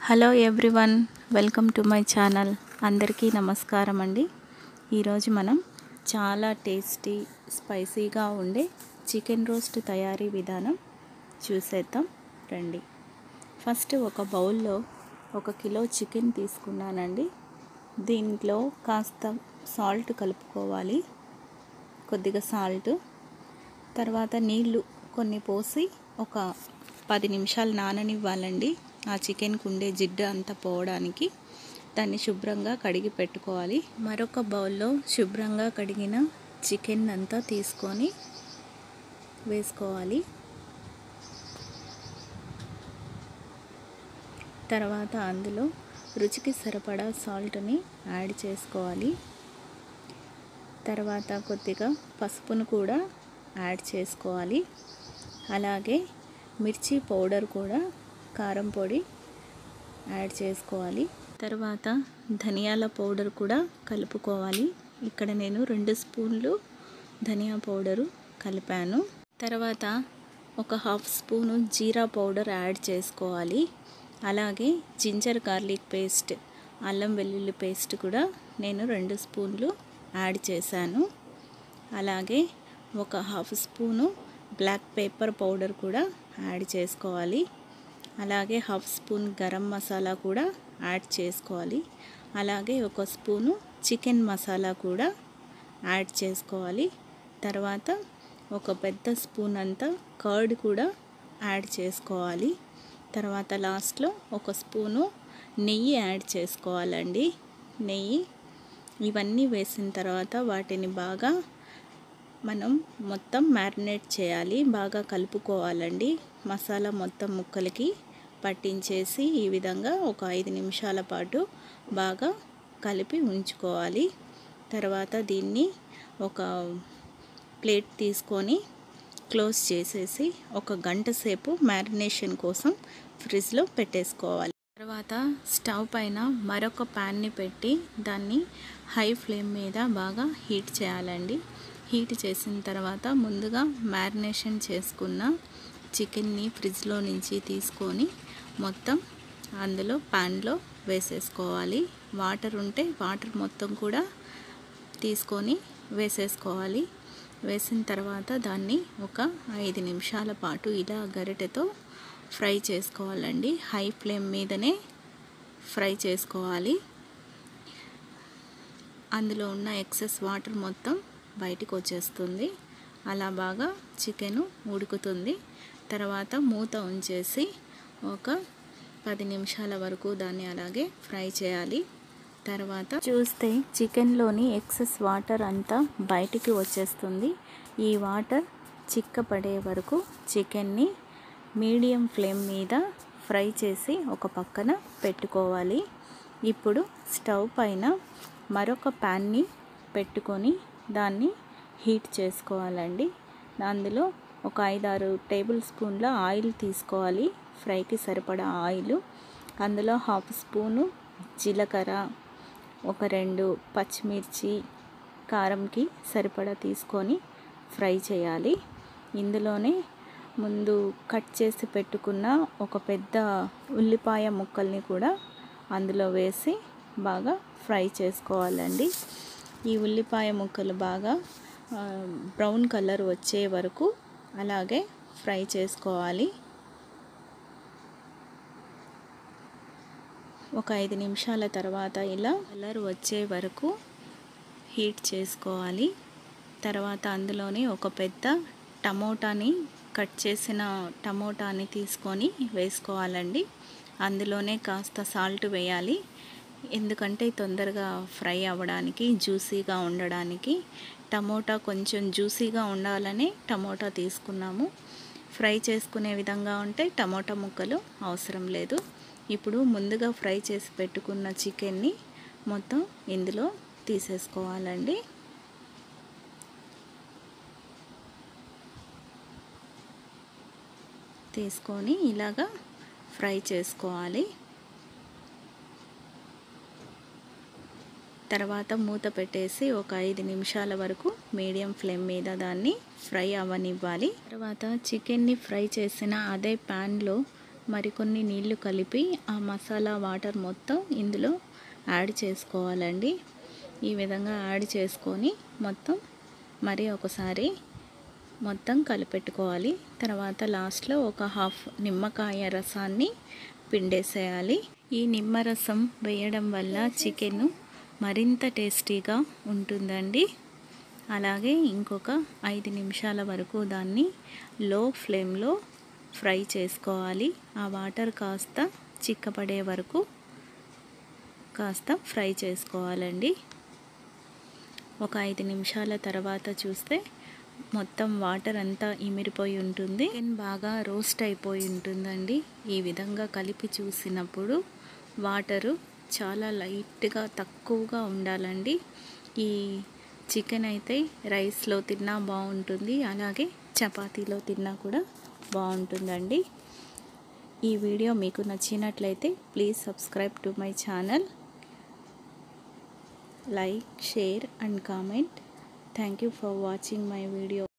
hello everyone welcome to my channel అందరికీ నమస్కారం అండి ఈరోజు మనం చాలా టేస్టీ స్పైసీగా ఉండే చికెన్ రోస్ట్ తయారీ విధానం చూసేద్దాం రండి ఫస్ట్ ఒక బౌల్లో ఒక కిలో చికెన్ తీసుకున్నానండి దీంట్లో కాస్త సాల్ట్ కలుపుకోవాలి కొద్దిగా సాల్ట్ తర్వాత నీళ్ళు కొన్ని పోసి ఒక పది నిమిషాలు నాననివ్వాలండి ఆ చికెన్కి ఉండే జిడ్డు అంతా పోవడానికి దాన్ని శుభ్రంగా కడిగి పెట్టుకోవాలి మరొక బౌల్లో శుభ్రంగా కడిగిన చికెన్ అంతా తీసుకొని వేసుకోవాలి తర్వాత అందులో రుచికి సరిపడా సాల్ట్ని యాడ్ చేసుకోవాలి తర్వాత కొద్దిగా పసుపును కూడా యాడ్ చేసుకోవాలి అలాగే మిర్చి పౌడర్ కూడా కారం పొడి యాడ్ చేసుకోవాలి తర్వాత ధనియాల పౌడర్ కూడా కలుపుకోవాలి ఇక్కడ నేను రెండు స్పూన్లు ధనియా పౌడరు కలిపాను తర్వాత ఒక half spoon jeera powder add చేసుకోవాలి అలాగే జింజర్ గార్లిక్ పేస్ట్ అల్లం వెల్లుల్లి పేస్ట్ కూడా నేను రెండు స్పూన్లు యాడ్ చేశాను అలాగే ఒక half spoon black pepper powder కూడా యాడ్ చేసుకోవాలి అలాగే హాఫ్ స్పూన్ గరం మసాలా కూడా యాడ్ చేసుకోవాలి అలాగే ఒక స్పూను చికెన్ మసాలా కూడా యాడ్ చేసుకోవాలి తర్వాత ఒక పెద్ద స్పూన్ అంతా కర్డ్ కూడా యాడ్ చేసుకోవాలి తర్వాత లాస్ట్లో ఒక స్పూను నెయ్యి యాడ్ చేసుకోవాలండి నెయ్యి ఇవన్నీ వేసిన తర్వాత వాటిని బాగా మనం మొత్తం మ్యారినేట్ చేయాలి బాగా కలుపుకోవాలండి మసాలా మొత్తం ముక్కలకి పట్టించేసి ఈ విధంగా ఒక ఐదు నిమిషాల పాటు బాగా కలిపి ఉంచుకోవాలి తర్వాత దీన్ని ఒక ప్లేట్ తీసుకొని క్లోజ్ చేసేసి ఒక గంట సేపు మ్యారినేషన్ కోసం ఫ్రిడ్జ్లో పెట్టేసుకోవాలి తర్వాత స్టవ్ పైన మరొక ప్యాన్ని పెట్టి దాన్ని హై ఫ్లేమ్ మీద బాగా హీట్ చేయాలండి హీట్ చేసిన తర్వాత ముందుగా మ్యారినేషన్ చేసుకున్న చికెన్ని ఫ్రిడ్జ్లో నుంచి తీసుకొని మొత్తం అందులో ప్యాన్లో వేసేసుకోవాలి వాటర్ ఉంటే వాటర్ మొత్తం కూడా తీసుకొని వేసేసుకోవాలి వేసిన తర్వాత దాన్ని ఒక ఐదు నిమిషాల పాటు ఇలా గరిటెతో ఫ్రై చేసుకోవాలండి హై ఫ్లేమ్ మీదనే ఫ్రై చేసుకోవాలి అందులో ఉన్న ఎక్సెస్ వాటర్ మొత్తం బయటకు వచ్చేస్తుంది అలా బాగా చికెను ఉడుకుతుంది తర్వాత మూత ఉంచేసి ఒక పది నిమిషాల వరకు దాన్ని అలాగే ఫ్రై చేయాలి తర్వాత చూస్తే చికెన్లోని ఎక్సెస్ వాటర్ అంతా బయటికి వచ్చేస్తుంది ఈ వాటర్ చిక్కపడే వరకు చికెన్ని మీడియం ఫ్లేమ్ మీద ఫ్రై చేసి ఒక పక్కన పెట్టుకోవాలి ఇప్పుడు స్టవ్ పైన మరొక ప్యాన్ని పెట్టుకొని దాన్ని హీట్ చేసుకోవాలండి అందులో ఒక ఐదారు టేబుల్ స్పూన్ల ఆయిల్ తీసుకోవాలి ఫ్రైకి సరిపడా ఆయిల్ అందులో హాఫ్ స్పూను జీలకర్ర ఒక రెండు పచ్చిమిర్చి కారంకి సరిపడా తీసుకొని ఫ్రై చేయాలి ఇందులోనే ముందు కట్ చేసి పెట్టుకున్న ఒక పెద్ద ఉల్లిపాయ ముక్కల్ని కూడా అందులో వేసి బాగా ఫ్రై చేసుకోవాలండి ఈ ఉల్లిపాయ ముక్కలు బాగా బ్రౌన్ కలర్ వచ్చే వరకు అలాగే ఫ్రై చేసుకోవాలి ఒక ఐదు నిమిషాల తర్వాత ఇలా కలర్ వచ్చే వరకు హీట్ చేసుకోవాలి తర్వాత అందులోని ఒక పెద్ద టమోటాని కట్ చేసిన టమోటాని తీసుకొని వేసుకోవాలండి అందులోనే కాస్త సాల్ట్ వేయాలి ఎందుకంటే తొందరగా ఫ్రై అవ్వడానికి జ్యూసీగా ఉండడానికి టమోటా కొంచెం జ్యూసీగా ఉండాలని టమోటా తీసుకున్నాము ఫ్రై చేసుకునే విధంగా ఉంటే టమోటా ముక్కలు అవసరం లేదు ఇప్పుడు ముందుగా ఫ్రై చేసి పెట్టుకున్న చికెన్ని మొత్తం ఇందులో తీసేసుకోవాలండి తీసుకొని ఇలాగా ఫ్రై చేసుకోవాలి తర్వాత మూత పెట్టేసి ఒక ఐదు నిమిషాల వరకు మీడియం ఫ్లేమ్ మీద దాన్ని ఫ్రై అవ్వనివ్వాలి తర్వాత చికెన్ని ఫ్రై చేసిన అదే ప్యాన్లో మరికొన్ని నీళ్లు కలిపి ఆ మసాలా వాటర్ మొత్తం ఇందులో యాడ్ చేసుకోవాలండి ఈ విధంగా యాడ్ చేసుకొని మొత్తం మరి ఒకసారి మొత్తం కలిపెట్టుకోవాలి తర్వాత లాస్ట్లో ఒక హాఫ్ నిమ్మకాయ రసాన్ని పిండేసేయాలి ఈ నిమ్మరసం వేయడం వల్ల చికెన్ మరింత టేస్టీగా ఉంటుందండి అలాగే ఇంకొక ఐదు నిమిషాల వరకు దాన్ని లో ఫ్లేమ్లో ఫ్రై చేసుకోవాలి ఆ వాటర్ కాస్త చిక్కపడే వరకు కాస్త ఫ్రై చేసుకోవాలండి ఒక ఐదు నిమిషాల తర్వాత చూస్తే మొత్తం వాటర్ అంతా ఇమిరిపోయి ఉంటుంది చికెన్ బాగా రోస్ట్ అయిపోయి ఉంటుందండి ఈ విధంగా కలిపి చూసినప్పుడు వాటరు చాలా లైట్గా తక్కువగా ఉండాలండి ఈ చికెన్ అయితే రైస్లో తిన్నా బాగుంటుంది అలాగే చపాతీలో తిన్నా కూడా బాగుంటుందండి ఈ వీడియో మీకు నచ్చినట్లయితే please subscribe to my channel like share and comment thank you for watching my video